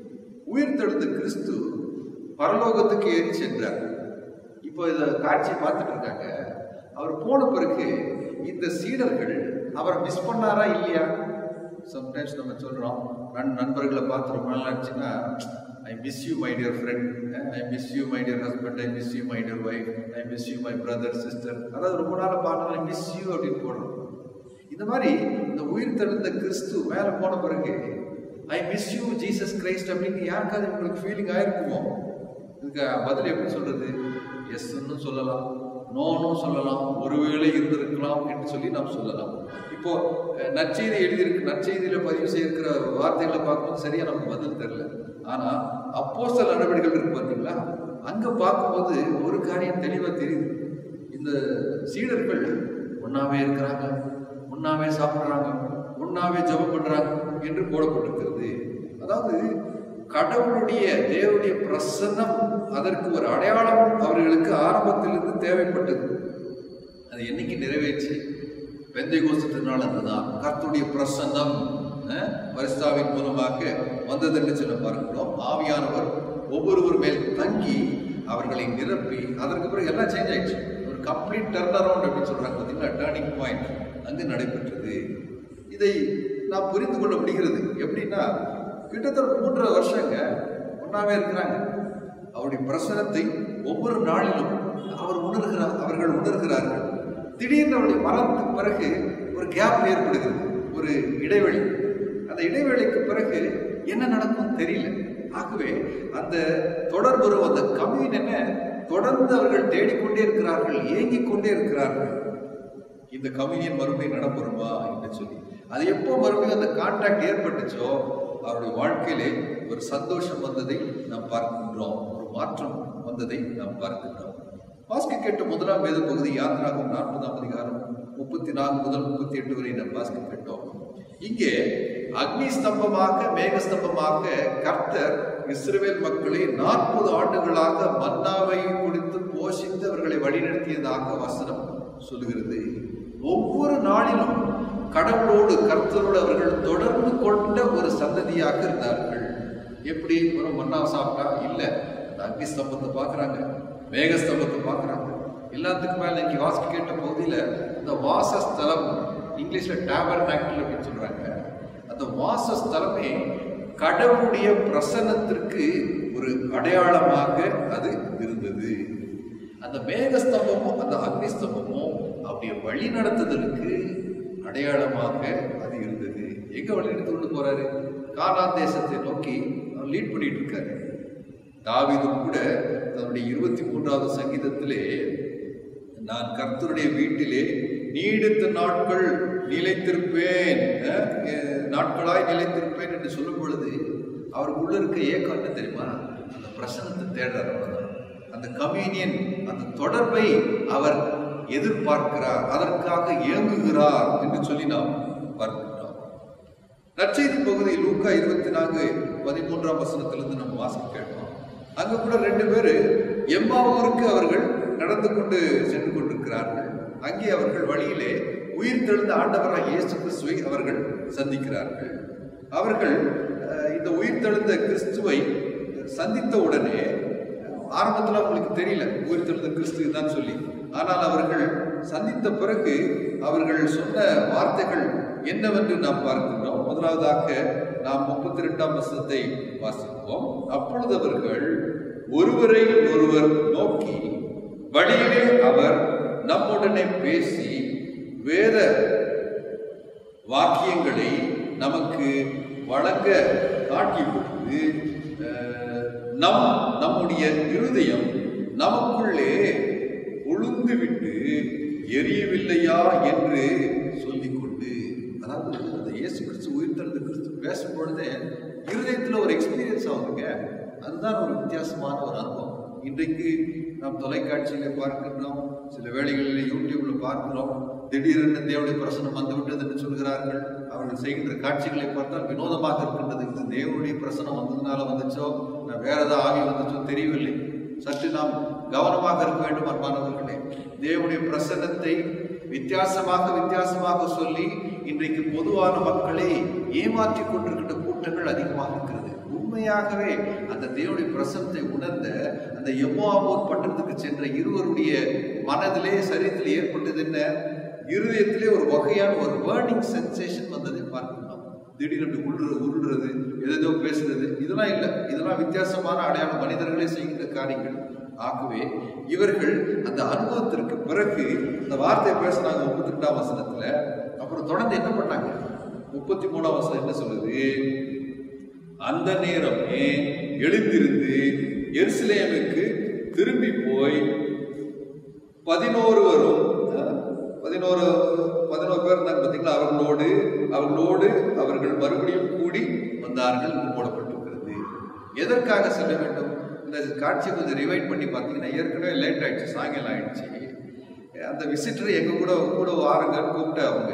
A: உயிர் தெழுந்த கிறிஸ்து பரலோகத்துக்கு ஏறி சென்றார் இப்போ இத காட்சி பார்த்துட்டு இருக்காங்க அவர் போன பிறகு இந்த சீடர்கள் அவரை மிஸ் பண்ணாரா இல்லையா சம்டைம்ஸ் நம்ம சொல்றோம் நண் நண்பர்களை பார்த்து ரொம்ப நாள் ஆச்சுன்னா I miss you my dear friend I miss you my dear husband I miss you my dear wife I miss you my brother sister அதாவது ரொம்ப நாள் பார்த்தா ஐ மிஸ் யூ அப்படின்னு போடுறோம் இந்த மாதிரி இந்த உயிர் தெழுந்த கிறிஸ்து மேலே போன பிறகு I miss you Jesus Christ அப்படின்னு யாருக்காவது உங்களுக்கு ஃபீலிங் ஆயிருக்குமோ இதுக்கு பதில் எப்படி சொல்றது எஸ்ன்னு சொல்லலாம் நோனும் சொல்லலாம் ஒருவேளை இருந்திருக்கலாம் என்று சொல்லி நாம் சொல்லலாம் இப்போ அஹ், நற்செய்தி எழுதியிருக்கு நற்செய்தியில பதிவு செய்திருக்கிற வார்த்தைகளை பார்க்கும்போது சரியா நமக்கு பதில் தெரியல ஆனா அப்போஸ்தல நடவடிக்கைகள் இருக்கு பார்த்தீங்களா அங்க பார்க்கும்போது ஒரு காரியம் தெளிவா தெரியுது இந்த சீடர்கள் ஒன்னாவே இருக்கிறாங்க ஒன்னாவே சாப்பிடுறாங்க ஒன்னாவே ஜெபம் பண்றாங்க என்று போடப்பட்டிருக்கிறது அதாவது கடவுளுடைய தேவனுடைய பிரசன்னம் அதற்கு ஒரு அடையாளம் அவர்களுக்கு ஆரம்பத்திலிருந்து தேவைப்பட்டது அது என்னைக்கு நிறைவேற்றி பெந்தை கோஷத்தினால் அதுதான் கர்த்தருடைய பிரசன்னம் அஹ், பரிசுத்தாவின் மூலமாக வந்ததென்று சொல்ல பார்க்கிறோம் ஆவியானவர் ஒவ்வொருவர் மேல் தங்கி அவர்களை நிரப்பி அதற்கு பிறகு எல்லாம் சேஞ்ச் ஆயிடுச்சு ஒரு கம்ப்ளீட் டர்ன் அரவுண்ட் அப்படின்னு சொல்றாங்க பார்த்தீங்களா டேர்னிங் பாயிண்ட் அங்கு நடைபெற்றது இதை நாம் புரிந்து கொள்ள முடிகிறது எப்படின்னா கிட்டத்தட்ட மூன்றரை வருஷங்க ஒன்றாவே இருக்கிறாங்க அவருடைய பிரசனத்தை ஒவ்வொரு நாளிலும் அவர் உணர்கிறார் அவர்கள் உணர்கிறார்கள் திடீர்னு அவருடைய மரணத்துக்கு பிறகு ஒரு கேப் ஏற்படுகிறது ஒரு இடைவெளி அந்த இடைவெளிக்கு பிறகு என்ன நடக்கும் தெரியல ஆகவே அந்த தொடர்புறவு அந்த கம்யூன் தொடர்ந்து அவர்கள் தேடிக்கொண்டே இருக்கிறார்கள் ஏங்கிக் கொண்டே இருக்கிறார்கள் இந்த கம்யூனியன் மறுபடியும் நடப்புறமா என்று சொல்லி அது எப்போ மறுபடியும் அந்த கான்டாக்ட் ஏற்பட்டுச்சோ அவருடைய வாழ்க்கையிலே ஒரு சந்தோஷம் வந்ததை நாம் பார்க்கின்றோம் ஒரு மாற்றம் வந்ததை நாம் பார்க்கின்றோம் வாசிக்க கேட்ட முதலாம் வேத பகுதி யாத்திராகும் நாற்பதாம் அதிகாரம் முப்பத்தி நான்கு முதல் முப்பத்தி எட்டு வரை நாம் வாசிக்க கேட்டோம் இங்கே அக்னி ஸ்தம்பமாக மேக ஸ்தம்பமாக கர்த்தர் இஸ்ரவேல் மக்களை நாற்பது ஆண்டுகளாக மன்னாவை குடித்து போஷித்து அவர்களை வழிநடத்தியதாக வசனம் சொல்லுகிறது ஒவ்வொரு நாளிலும் கடவுளோடு கர்த்தரோடு அவர்கள் தொடர்பு கொண்ட ஒரு சந்ததியாக இருந்தார்கள் எப்படி ஒரு மன்னா சாப்பிட்டா இல்ல அந்த அக்னி ஸ்தம்பத்தை பார்க்கறாங்க மேக ஸ்தம்பத்தை பார்க்கறாங்க எல்லாத்துக்கும் மேல இன்னைக்கு வாசிக்க கேட்ட பகுதியில இந்த வாசஸ்தலம் இங்கிலீஷ்ல டேபர் அப்படின்னு சொல்றாங்க அந்த வாசஸ்தலமே கடவுளுடைய பிரசன்னத்திற்கு ஒரு அடையாளமாக அது இருந்தது அந்த மேகஸ்தம்பமும் அந்த அக்னி ஸ்தம்பமும் அப்படியே வழி நடத்துதலுக்கு அடையாளமாக அது இருந்தது எங்க வழி எடுத்து கொண்டு போறாரு கானான் தேசத்தை நோக்கி அவர் லீட் பண்ணிட்டு இருக்காரு தாவீதும் கூட தன்னுடைய இருபத்தி மூன்றாவது சங்கீதத்திலே நான் கர்த்தருடைய வீட்டிலே நீடித்த நாட்கள் நிலைத்திருப்பேன் அஹ், அஹ், நாட்களாய் நிலைத்திருப்பேன் என்று சொல்லும் பொழுது அவருக்குள்ள இருக்க ஏக்கம் என்ன தெரியுமா அந்த பிரசனத்தை தேடுறார் அவ்வளவுதான் அந்த கம்யூனியன் அந்த தொடர்பை அவர் எதிர்பார்க்கிறார் அதற்காக ஏங்குகிறார் என்று சொல்லி நாம் பார்க்கிறோம் நற்செய்தி பகுதி லூக்கா இருபத்தி நான்கு பதிமூன்றாம் வசனத்திலிருந்து நம்ம வாசிக்க கேட்டோம் அங்க கூட ரெண்டு பேரு எம்மாவூருக்கு அவர்கள் நடந்து கொண்டு சென்று கொண்டிருக்கிறார்கள் அங்கே அவர்கள் வழியிலே உயிர் தெழுந்த ஆண்டவராக இயேசு கிறிஸ்துவை அவர்கள் சந்திக்கிறார்கள் அவர்கள் அஹ், இந்த உயிர் தெழுந்த கிறிஸ்துவை சந்தித்த உடனே ஆரம்பத்தில் அவங்களுக்கு தெரியல உயிர் தெழுந்த கிறிஸ்து தான் சொல்லி ஆனால் அவர்கள் சந்தித்த பிறகு அவர்கள் சொன்ன வார்த்தைகள் என்னவென்று நாம் பார்க்கின்றோம் முதலாவதாக நாம் முப்பத்தி ரெண்டாம் வசனத்தை வாசிப்போம் அப்பொழுது அவர்கள் ஒருவரை ஒருவர் நோக்கி வழியிலே அவர் நம்முடனே பேசி வேத வாக்கியங்களை நமக்கு வழங்க காட்டி கொடுத்து அஹ், நம் நம்முடைய இருதயம் நமக்குள்ளே உளுந்து விட்டு எரியவில்லையா என்று சொல்லிக்கொண்டு அதாவது அந்த இயேசு கிறிஸ்து உயிர்த்தெழுந்த கிறிஸ்து பேசும் பொழுதே இருதயத்தில் ஒரு எக்ஸ்பீரியன்ஸ் ஆகுதுங்க அதுதான் ஒரு வித்தியாசமான ஒரு அனுபவம் இன்றைக்கு நாம் தொலைக்காட்சியில பார்க்கின்றோம் சில வேளைகளில் யூடியூப்ல பார்க்கிறோம் திடீரென தேவனுடைய பிரசனம் வந்து விட்டது என்று சொல்கிறார்கள் அவர்கள் செய்கின்ற காட்சிகளை பார்த்தால் வினோதமாக இருக்கின்றது இது தேவனுடைய பிரசனம் வந்ததுனால வந்துச்சோ நான் வேற ஏதாவது ஆவி வந்துச்சோ தெரியவில்லை சற்று நாம் கவனமாக இருக்க வேண்டும் அன்பானவர்களே தேவனுடைய பிரசன்னத்தை வித்தியாசமாக வித்தியாசமாக சொல்லி இன்றைக்கு பொதுவான மக்களை ஏமாற்றிக் கொண்டிருக்கின்ற கூட்டங்கள் அதிகமாக இருக்கிறது உண்மையாகவே அந்த தேவனுடைய பிரசனத்தை உணர்ந்த அந்த எம்மாவூர் பட்டணத்துக்கு சென்ற இருவருடைய மனதிலே சரீரத்தில் ஏற்பட்டது என்ன இருதயத்திலே ஒரு வகையான ஒரு பேர்னிங் சென்சேஷன் வந்ததை பார்க்கிறோம் திடீரென்று உருள் உருள்றது எதேதோ பேசுறது இதெல்லாம் இல்லை இதெல்லாம் வித்தியாசமான அடையாள மனிதர்களே செய்கின்ற காரியங்கள் ஆகவே இவர்கள் அந்த அனுபவத்திற்கு பிறகு இந்த வார்த்தையை பேசுனாங்க முப்பத்தி ரெண்டாம் வசனத்துல அப்புறம் தொடர்ந்து என்ன பண்ணாங்க முப்பத்தி மூணாம் வசனம் என்ன சொல்லுது அந்த நேரமே எழுந்திருந்து எருசலேமுக்கு திரும்பி போய் பதினோருவரும் அஹ், பதினோரு பதினோரு பேர் இருந்தாங்க பார்த்தீங்களா அவர்களோடு அவர்களோடு அவர்கள் மறுபடியும் கூடி வந்தார்கள் என்று போடப்பட்டிருக்கிறது எதற்காக செல்ல வேண்டும் இந்த காட்சியை கொஞ்சம் ரிவைட் பண்ணி பார்த்தீங்கன்னா ஏற்கனவே லேட் ஆயிடுச்சு சாயங்காலம் ஆயிடுச்சு அந்த விசிட்டரை எங்க கூட கூட வாருங்கன்னு கூப்பிட்டு அவங்க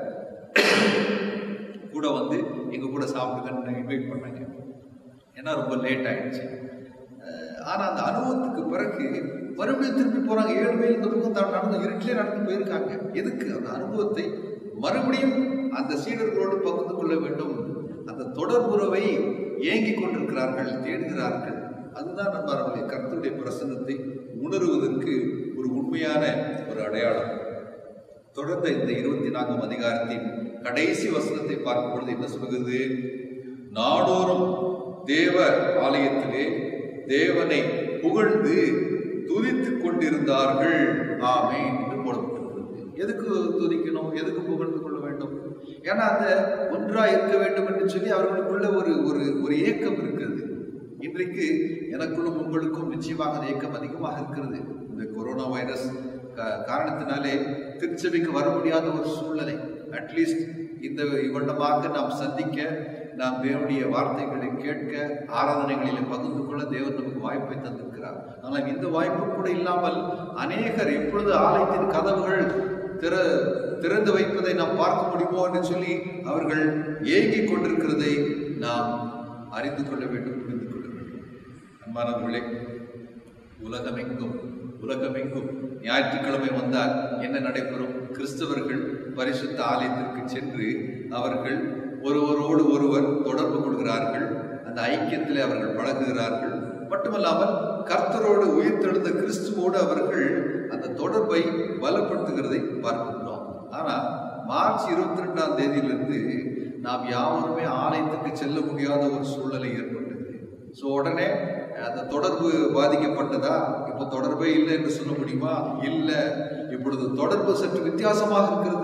A: கூட வந்து எங்க கூட சாப்பிடுங்கன்னு இன்வைட் பண்ணாங்க ஏன்னா ரொம்ப லேட் ஆயிடுச்சு அஹ் ஆனா அந்த அனுபவத்துக்கு பிறகு மறுபடியும் திரும்பி போறாங்க ஏழு மைல் இந்த பக்கம் தான் நடந்து இருட்டிலே நடந்து போயிருக்காங்க எதுக்கு அந்த அனுபவத்தை மறுபடியும் அந்த சீடர்களோடு பகிர்ந்து கொள்ள வேண்டும் அந்த தொடர்புறவை ஏங்கிக் கொண்டிருக்கிறார்கள் தேடுகிறார்கள் அதுதான் நம்ம அவருடைய கர்த்தருடைய பிரசன்னத்தை உணருவதற்கு ஒரு உண்மையான ஒரு அடையாளம் தொடர்ந்த இந்த இருபத்தி நான்காம் அதிகாரத்தின் கடைசி வசனத்தை பார்க்கும் பொழுது என்ன சொல்கிறது நாடோறும் தேவ ஆலயத்திலே தேவனை புகழ்ந்து துதித்துக் கொண்டிருந்தார்கள் ஆமென் என்று போடப்பட்டிருக்கிறது எதுக்கு துதிக்கணும் எதுக்கு புகழ்ந்து கொள்ள வேண்டும் ஏன்னா அந்த ஒன்றா இருக்க வேண்டும் என்று சொல்லி அவர்களுக்குள்ள ஒரு ஒரு ஒரு ஏக்கம் இருக்கிறது இன்றைக்கு எனக்குள்ளும் உங்களுக்கும் நிச்சயமாக அந்த ஏக்கம் அதிகமாக இருக்கிறது இந்த கொரோனா வைரஸ் கா- காரணத்தினாலே திருச்சபைக்கு வர முடியாத ஒரு சூழ்நிலை அட்லீஸ்ட் இந்த இவ்வண்ணமாக நாம் சந்திக்க நாம் தேவனுடைய வார்த்தைகளை கேட்க ஆராதனைகளிலே பகிர்ந்து கொள்ள தேவன் நமக்கு வாய்ப்பை தந்திருக்கிறார் ஆனால் இந்த வாய்ப்பு கூட இல்லாமல் அநேகர் எப்பொழுது ஆலயத்தின் கதவுகள் திற திறந்து வைப்பதை நாம் பார்க்க முடியுமோ என்று சொல்லி அவர்கள் ஏங்கிக் கொண்டிருக்கிறதை நாம் அறிந்து கொள்ள வேண்டும் புரிந்து கொள்ள வேண்டும் அன்பானவர்களே உலகமெங்கும் உலகமெங்கும் ஞாயிற்றுக்கிழமை வந்தால் என்ன நடைபெறும் கிறிஸ்தவர்கள் பரிசுத்த ஆலயத்திற்கு சென்று அவர்கள் ஒருவரோடு ஒருவர் தொடர்பு கொள்கிறார்கள் அந்த ஐக்கியத்திலே அவர்கள் பழகுகிறார்கள் மட்டுமல்லாமல் கர்த்தரோடு உயிர்த்தெழுந்த கிறிஸ்துவோடு அவர்கள் அந்த தொடர்பை பலப்படுத்துகிறதை பார்க்கின்றோம் ஆனா மார்ச் இருபத்தி ரெண்டாம் தேதியிலிருந்து நாம் யாவருமே ஆலயத்துக்கு செல்ல முடியாத ஒரு சூழ்நிலை ஏற்பட்டது ஸோ உடனே அந்த தொடர்பு பாதிக்கப்பட்டதா இப்போ தொடர்பே இல்லை என்று சொல்ல முடியுமா இல்லை இப்பொழுது தொடர்பு சற்று வித்தியாசமாக இருக்கிறது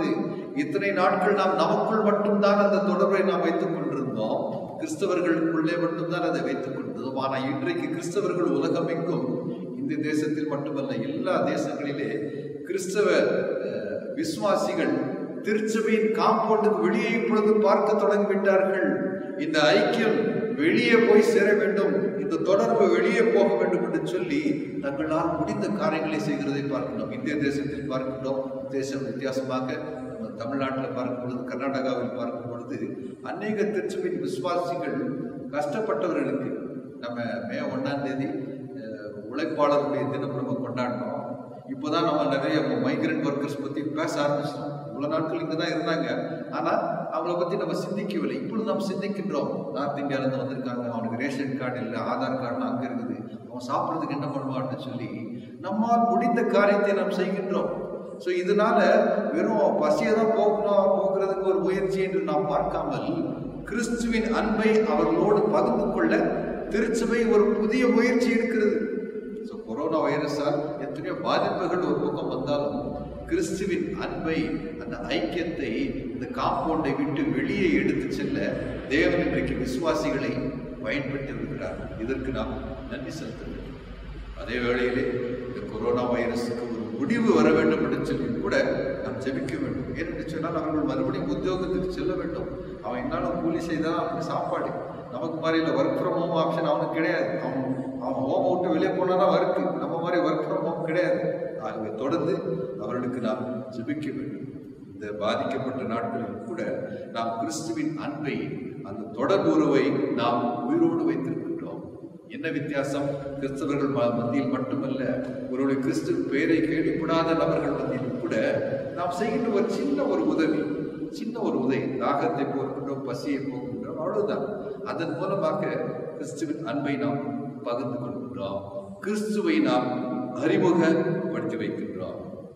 A: இத்தனை நாட்கள் நாம் நமக்குள் மட்டும்தான் அந்த தொடர்பை நாம் வைத்துக் கொண்டிருந்தோம் கிறிஸ்தவர்களுக்குள்ளே மட்டும்தான் அதை வைத்துக் கொண்டிருந்தோம் ஆனால் இன்றைக்கு கிறிஸ்தவர்கள் உலகமெங்கும் இந்த தேசத்தில் மட்டுமல்ல எல்லா தேசங்களிலே கிறிஸ்தவ அஹ், விசுவாசிகள் திருச்சபையின் காம்பவுண்டுக்கு வெளியே இப்பொழுது பார்க்க தொடங்கிவிட்டார்கள் இந்த ஐக்கியம் வெளியே போய் சேர வேண்டும் இந்த தொடர்பு வெளியே போக வேண்டும் என்று சொல்லி தங்களால் முடிந்த காரியங்களை செய்கிறதை பார்க்கிறோம் இந்திய தேசத்தில் பார்க்கின்றோம் தேசம் வித்தியாசமாக நம்ம தமிழ்நாட்டில் பார்க்கும் பொழுது கர்நாடகாவில் பார்க்கும் பொழுது அநேக திருச்சபையின் விசுவாசிகள் கஷ்டப்பட்டவர்களுக்கு நம்ம மே ஒன்றாம் தேதி அஹ், உழைப்பாளருடைய தினம் நம்ம கொண்டாடினோம் இப்போதான் நம்ம நிறைய மைக்ரண்ட் ஒர்க்கர்ஸ் பற்றி பேச ஆரம்பிச்சிட்டோம் இவ்வளோ நாட்கள் இங்கே தான் இருந்தாங்க ஆனால் அவங்கள பற்றி நம்ம சிந்திக்கவில்லை இப்பொழுது நாம் சிந்திக்கின்றோம் நார்த் இந்தியாவிலேருந்து வந்திருக்காங்க அவனுக்கு ரேஷன் கார்டு இல்லை ஆதார் கார்டுலாம் அங்கே இருக்குது அவன் சாப்பிட்றதுக்கு என்ன பண்ணுவான்னு சொல்லி நம்மால் முடிந்த காரியத்தை நாம் செய்கின்றோம் ஸோ இதனால வெறும் பசியை தான் போக்கணும் போக்குறதுக்கு ஒரு முயற்சி என்று நாம் பார்க்காமல் கிறிஸ்துவின் அன்பை அவர்களோடு பகிர்ந்து கொள்ள திருச்சபை ஒரு புதிய முயற்சி எடுக்கிறது ஸோ கொரோனா வைரஸால் எத்தனையோ பாதிப்புகள் ஒரு பக்கம் வந்தாலும் கிறிஸ்துவின் அன்பை அந்த ஐக்கியத்தை இந்த காம்பவுண்டை விட்டு வெளியே எடுத்து செல்ல தேவன் இன்றைக்கு விசுவாசிகளை பயன்படுத்தி வருகிறார் இதற்கு நாம் நன்றி செலுத்த வேண்டும் அதே வேளையிலே இந்த கொரோனா வைரஸுக்கு ஒரு முடிவு வர வேண்டும் என்று சொல்லி கூட நாம் ஜெபிக்க வேண்டும் ஏனென்று சொன்னால் அவர்கள் மறுபடியும் உத்தியோகத்துக்கு செல்ல வேண்டும் அவன் என்னாலும் கூலி செய்தால் அவனுக்கு சாப்பாடு நமக்கு மாதிரி இல்லை ஒர்க் ஃப்ரம் ஹோம் ஆப்ஷன் அவனுக்கு கிடையாது அவன் அவன் ஹோம் விட்டு வெளியே போனால் தான் ஒர்க்கு நம்ம மாதிரி ஒர்க் ஃப்ரம் ஹோம் கிடையாது ஆகவே தொடர்ந்து அவர்களுக்கு நாம் ஜெபிக்க வேண்டும் இந்த பாதிக்கப்பட்ட நாட்களில் கூட நாம் கிறிஸ்துவின் அன்பை அந்த தொடர் உறவை நாம் உயிரோடு வைத்திருக்கின்றோம் என்ன வித்தியாசம் கிறிஸ்தவர்கள் ம- மத்தியில் மட்டுமல்ல ஒருவருடைய கிறிஸ்து பெயரை கேள்விப்படாத நபர்கள் மத்தியில் கூட நாம் செய்கின்ற ஒரு சின்ன ஒரு உதவி சின்ன ஒரு உதவி தாகத்தை போக்கின்றோம் பசியை போக்கின்றோம் அவ்வளவுதான் அதன் மூலமாக கிறிஸ்துவின் அன்பை நாம் பகிர்ந்து கொள்கின்றோம் கிறிஸ்துவை நாம் அறிமுகப்படுத்தி வைக்கின்றோம்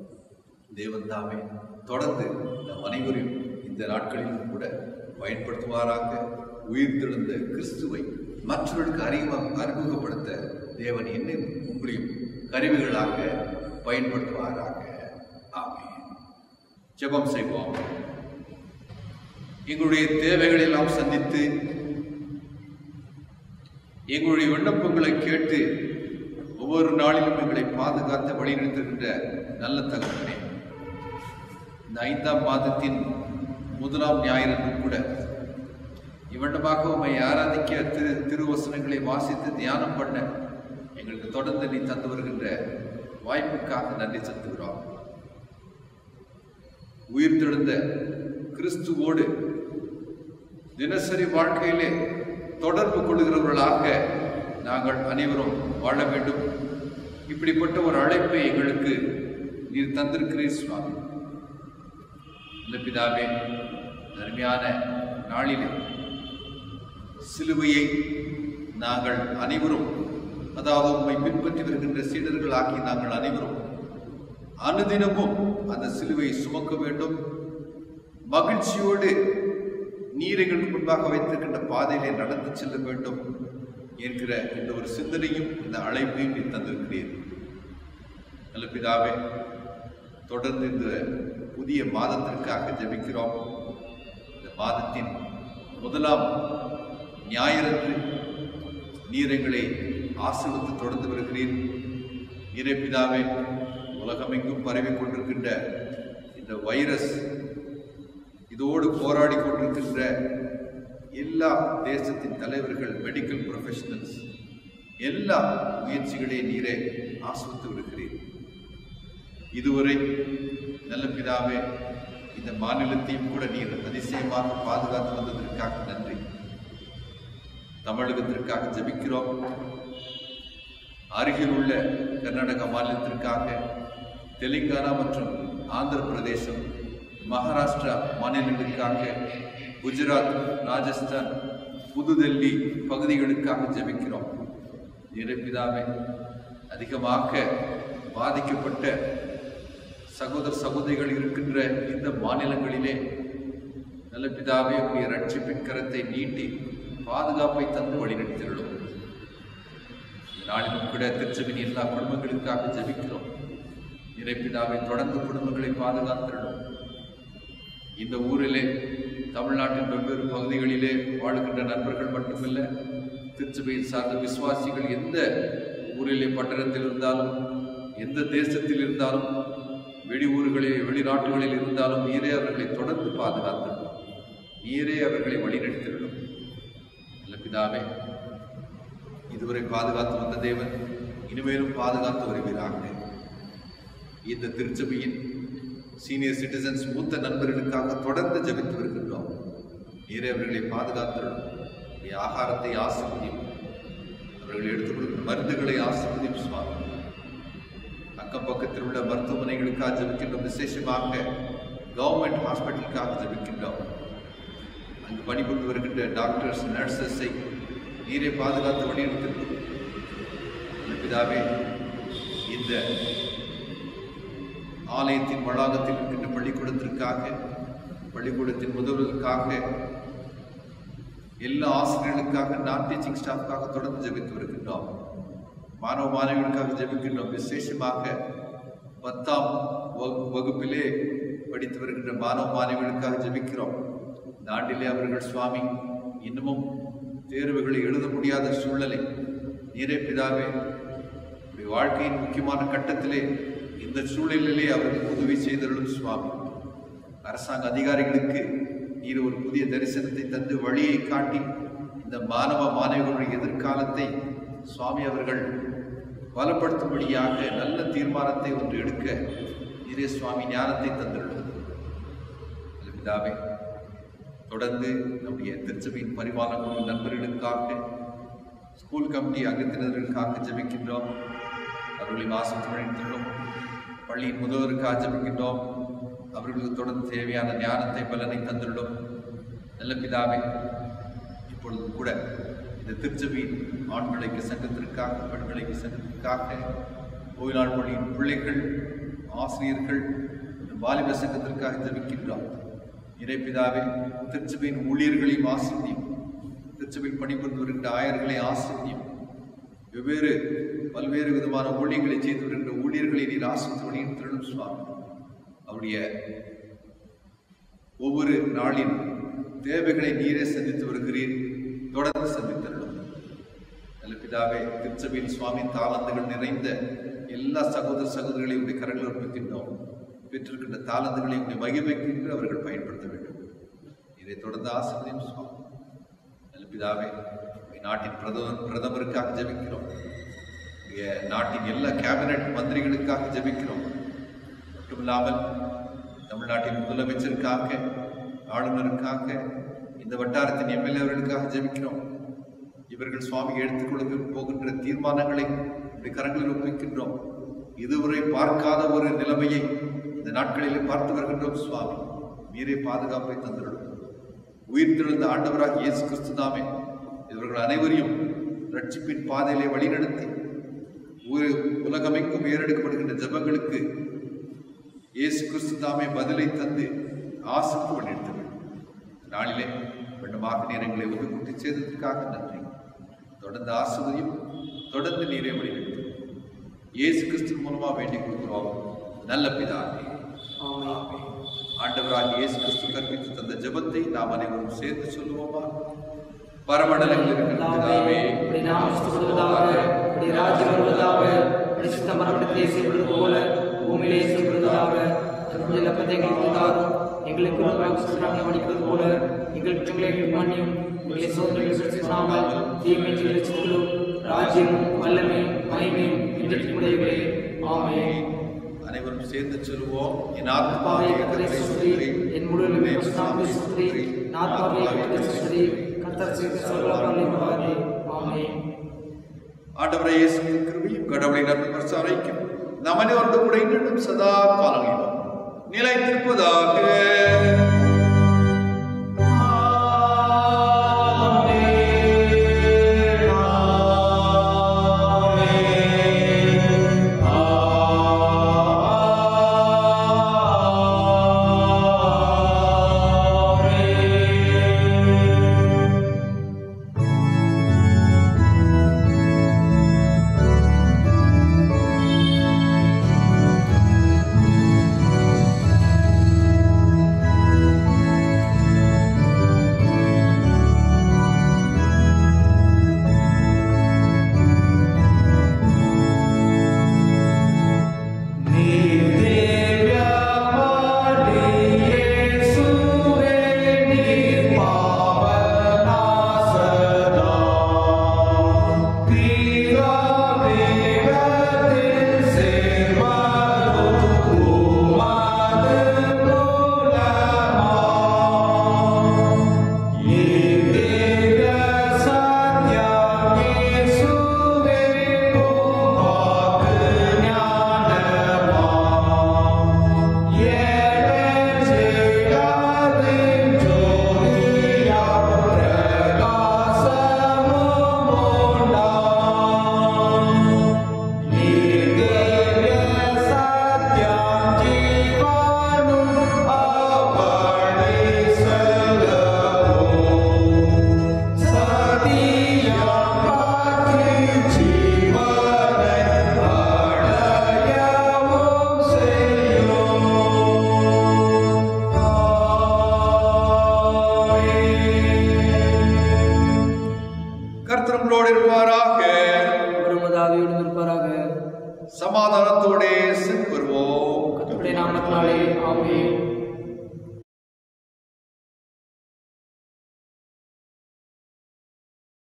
A: தேவன் தாமே தொடர்ந்து நம் அனைவரையும் இந்த நாட்களிலும் கூட பயன்படுத்துவாராக உயிர்த்தெழுந்த கிறிஸ்துவை மற்றவர்களுக்கு அறிமுக அறிமுகப்படுத்த தேவன் என்னும் உங்களையும் கருவிகளாக பயன்படுத்துவாராக ஆமென் ஜெபம் செய்வோம் எங்களுடைய தேவைகளை எல்லாம் சந்தித்து எங்களுடைய விண்ணப்பங்களை கேட்டு ஒவ்வொரு நாளிலும் எங்களை பாதுகாத்து வழிநடத்துகின்ற நல்ல தகவலே இந்த ஐந்தாம் மாதத்தின் முதலாம் ஞாயிறன்று கூட இவ்வண்ணமாக உம்மை ஆராதிக்க திரு திருவசனங்களை வாசித்து தியானம் பண்ண எங்களுக்கு தொடர்ந்து நீ தந்து வருகின்ற வாய்ப்புக்காக நன்றி செலுத்துகிறோம் உயிர்த்தெழுந்த கிறிஸ்துவோடு தினசரி வாழ்க்கையிலே தொடர்பு கொள்கிறவர்களாக நாங்கள் அனைவரும் வாழ வேண்டும் இப்படிப்பட்ட ஒரு அழைப்பை எங்களுக்கு நீர் தந்திருக்கிறீர் சுவாமி இந்த பிதாவே அருமையான நாளிலே சிலுவையை நாங்கள் அனைவரும் அதாவது உம்மை பின்பற்றி வருகின்ற சீடர்களாகி நாங்கள் அனைவரும் அனுதினமும் அந்த சிலுவையை சுமக்க வேண்டும் மகிழ்ச்சியோடு நீர் எங்களுக்கு முன்பாக வைத்திருக்கின்ற பாதையிலே நடந்து செல்ல வேண்டும் என்கிற இந்த ஒரு சிந்தனையும் இந்த அழைப்பையும் நீ தந்திருக்கிறீர் நல்ல பிதாவே தொடர்ந்து இந்த புதிய மாதத்திற்காக ஜெபிக்கிறோம் இந்த மாதத்தின் முதலாம் ஞாயிறன்று நீர் எங்களை ஆசிர்வத்து தொடர்ந்து வருகிறீர் நீரே பிதாவே உலகமெங்கும் பரவிக் கொண்டிருக்கின்ற இந்த வைரஸ் இதோடு போராடி கொண்டிருக்கின்ற எல்லா தேசத்தின் தலைவர்கள் மெடிக்கல் ப்ரொஃபஷனல்ஸ் எல்லா முயற்சிகளையும் நீரே ஆஸ்வத்து விடுகிறீர் இதுவரை நல்ல பிதாவே இந்த மாநிலத்தையும் கூட நீர் அதிசயமாக பாதுகாத்து வந்ததற்காக நன்றி தமிழகத்திற்காக ஜெபிக்கிறோம் அருகில் உள்ள கர்நாடக மாநிலத்திற்காக தெலுங்கானா மற்றும் ஆந்திர பிரதேசம் மகாராஷ்டிரா மாநிலங்களுக்காக குஜராத் ராஜஸ்தான் புதுடெல்லி பகுதிகளுக்காக ஜெபிக்கிறோம் நிரப்பிதாவே அதிகமாக பாதிக்கப்பட்ட சகோதர சகோதரிகள் இருக்கின்ற இந்த மாநிலங்களிலே நல்ல பிதாவே உடைய ரட்சிப்பின் கரத்தை நீட்டி பாதுகாப்பை தந்து வழிநடத்தியுள்ளோம் இந்த நாளிலும் கூட திருச்சபின் எல்லா குடும்பங்களுக்காக ஜெபிக்கிறோம் இறைப்பிதாவை தொடர்ந்து குடும்பங்களை பாதுகாத்திருடும் இந்த ஊரிலே தமிழ்நாட்டின் வெவ்வேறு பகுதிகளிலே வாழுகின்ற நண்பர்கள் மட்டுமல்ல திருச்சபையை சார்ந்த விசுவாசிகள் எந்த ஊரிலே பட்டணத்தில் இருந்தாலும் எந்த தேசத்தில் இருந்தாலும் வெளியூர்களில் வெளிநாட்டுகளில் இருந்தாலும் நீரே அவர்களை தொடர்ந்து பாதுகாத்திருக்கும் நீரே அவர்களை வழிநடத்திருக்கும் நல்ல பிதாவே இதுவரை பாதுகாத்து வந்த தேவன் இனிமேலும் பாதுகாத்து வருவீராக இந்த திருச்சபையின் சீனியர் சிட்டிசன்ஸ் மூத்த நண்பர்களுக்காக தொடர்ந்து ஜெபித்து வருகின்றோம் நீரே அவர்களை பாதுகாத்துள்ளோம் உடைய ஆகாரத்தை ஆசிர்வதியும் அவர்கள் எடுத்துக் கொடுக்கும் மருந்துகளை ஆசிர்வதியும் சுவாமி அக்கம் பக்கத்தில் உள்ள மருத்துவமனைகளுக்காக ஜெபிக்கின்றோம் விசேஷமாக கவர்மெண்ட் ஹாஸ்பிட்டலுக்காக ஜெபிக்கின்றோம் அங்கு பணிபுரிந்து வருகின்ற டாக்டர்ஸ் நர்சஸை நீரை பாதுகாத்து வழிநடத்திருக்கிறோம் நல்ல பிதாவே இந்த ஆலயத்தின் வளாகத்தில் இருக்கின்ற பள்ளிக்கூடத்திற்காக பள்ளிக்கூடத்தின் முதல்வருக்காக எல்லா ஆசிரியர்களுக்காக நான் டீச்சிங் ஸ்டாஃப்காக தொடர்ந்து ஜெபித்து வருகின்றோம் மாணவ மாணவிகளுக்காக ஜெபிக்கின்றோம் விசேஷமாக பத்தாம் வகு- வகுப்பிலே படித்து வருகின்ற மாணவ மாணவிகளுக்காக ஜெபிக்கிறோம் இந்த ஆண்டிலே அவர்கள் சுவாமி இன்னமும் தேர்வுகளை எழுத முடியாத சூழ்நிலை நீரே பிதாவே உடைய வாழ்க்கையின் முக்கியமான கட்டத்திலே இந்த சூழலிலே அவர்களுக்கு உதவி செய்தருளும் சுவாமி அரசாங்க அதிகாரிகளுக்கு நீர் ஒரு புதிய தரிசனத்தை தந்து வழியை காட்டி இந்த மாணவ மாணவிகளுடைய எதிர்காலத்தை சுவாமி அவர்கள் பலப்படுத்தும்படியாக நல்ல தீர்மானத்தை ஒன்று எடுக்க நீரே சுவாமி ஞானத்தை தந்துள்ளது பிதாவே தொடர்ந்து நம்முடைய திருச்சபையின் பரிமாண குழு நண்பர்களுக்காக ஸ்கூல் கமிட்டி அங்கத்தினர்களுக்காக ஜெபிக்கின்றோம் அவர்களை ஆசித்து வழித்துள்ளோம் பள்ளியின் முதல்வருக்காக ஜெபிக்கின்றோம் அவர்களுக்கு தொடர்ந்து தேவையான ஞானத்தை பலனை தந்துள்ளோம் நல்ல பிதாவே இப்பொழுது கூட இந்த திருச்சபையின் ஆண் பிள்ளைக்கு சங்கத்திற்காக பெண் பிள்ளைக்கு சங்கத்திற்காக கோயிலாள் பள்ளியின் பிள்ளைகள் ஆசிரியர்கள் வாலிப சங்கத்திற்காக ஜெபிக்கின்றோம் இறைப்பிதாவே திருச்சபையின் ஊழியர்களையும் ஆசிரியம் திருச்சபையில் பணிபுரிந்து வருகின்ற ஆயர்களை ஆசிரியம் வெவ்வேறு பல்வேறு விதமான ஊழியங்களை செய்து வருகின்ற ஊழியர்களை நீர் ஆசிரித்து வழியின் திருடும் சுவாமி அவருடைய ஒவ்வொரு நாளின் தேவைகளை நீரே சந்தித்து வருகிறீர் தொடர்ந்து சந்தித்தருளும் நல்ல பிதாவே திருச்சபையில் சுவாமி தாளந்துகள் நிறைந்த எல்லா சகோதர சகோதரிகளையும் உடைய கரங்கள் அர்ப்பிக்கின்றோம் பெற்றிருக்கின்ற தாளந்துகளை உடைய மகிமைக்கு அவர்கள் பயன்படுத்த வேண்டும் இதை தொடர்ந்து ஆசிரியம் சுவாமி நல்ல பிதாவே உடைய நாட்டின் பிரதமர் பிரதமருக்காக ஜெபிக்கிறோம் உடைய நாட்டின் எல்லா கேபினட் மந்திரிகளுக்காக ஜெபிக்கிறோம் மட்டுமில்லாமல் தமிழ்நாட்டின் முதலமைச்சருக்காக ஆளுநருக்காக இந்த வட்டாரத்தின் எம்எல்ஏவர்களுக்காக ஜெபிக்கிறோம் இவர்கள் சுவாமி எடுத்துக்கொள்ள போகின்ற தீர்மானங்களை உடைய கரங்களில் ஒப்புவிக்கின்றோம் இதுவரை பார்க்காத ஒரு நிலைமையை இந்த நாட்களிலே பார்த்து வருகின்றோம் சுவாமி மீறே பாதுகாப்பை தந்துள்ளோம் உயிர்த்தெழுந்த ஆண்டவராக இயேசு கிறிஸ்து தாமே இவர்கள் அனைவரையும் ரட்சிப்பின் பாதையிலே வழிநடத்தி ஒரு உலகமெங்கும் ஏறெடுக்கப்படுகின்ற ஜெபங்களுக்கு இயேசு கிறிஸ்து தாமே பதிலை தந்து ஆசித்து வழிநடத்த வேண்டும் நாளிலே பெண்ணமாக நேரங்களை ஒதுக்கூட்டி செய்ததற்காக நன்றி தொடர்ந்து ஆசிரியம் தொடர்ந்து நீரை வழிநடத்தும் இயேசு கிறிஸ்து மூலமா வேண்டிக் கொள்கிறோம் நல்ல பிதாவே ஆமென். ஆண்டவராகிய இயேசு கிறிஸ்து கற்பித்து தந்த ஜெபத்தை நாம் அனைவரும் சேர்ந்து சொல்லுவோமா பரமண்டலங்களில் இருக்கிற பிதாவே
B: உடைய நாமம் சுத்தப்படுவதாக உடைய ராஜ்யம் வருவதாக உடைய சித்தம் மரபடத்திலே செய்வது போல பூமியிலே செய்வதாக தன்னுடைய லப்பத்தை எங்களுக்கு தாரும் எங்களுக்கு நாங்கள் வடிக்கிறது போல எங்கள் குற்றங்களை எங்களுக்கு மன்னியும் எங்களை சோதனைகள் சொல்லாமல் தீமைகளை சித்தலும் ராஜ்யம் வல்லமை மகிமையும் இன்றைக்கு உடையவரே ஆமென்
A: அனைவரும் சேர்ந்து சொல்லுவோம் என்
B: ஆத்மாவை
A: ஆத்மாவே
B: கத்தரை சுற்றி என் முழு நாமத்தை சுற்றி ஆத்மாவை கத்தரை சுற்றி கத்தர் செய்த சகலங்களை மகாதே ஆமென்
A: ஆண்டவரை இயேசு கிருபையும் கடவுளின் அன்பு ஐக்கியம் நம் அனைவரோடு கூட இன்னும் சதா காலங்களிலும் நிலைத்திருப்பதாக
E: ஆமென்
A: சமாதானத்தோடே சென்று வருவோம்
B: கர்த்தருடைய நாமத்தினாலே ஆமென்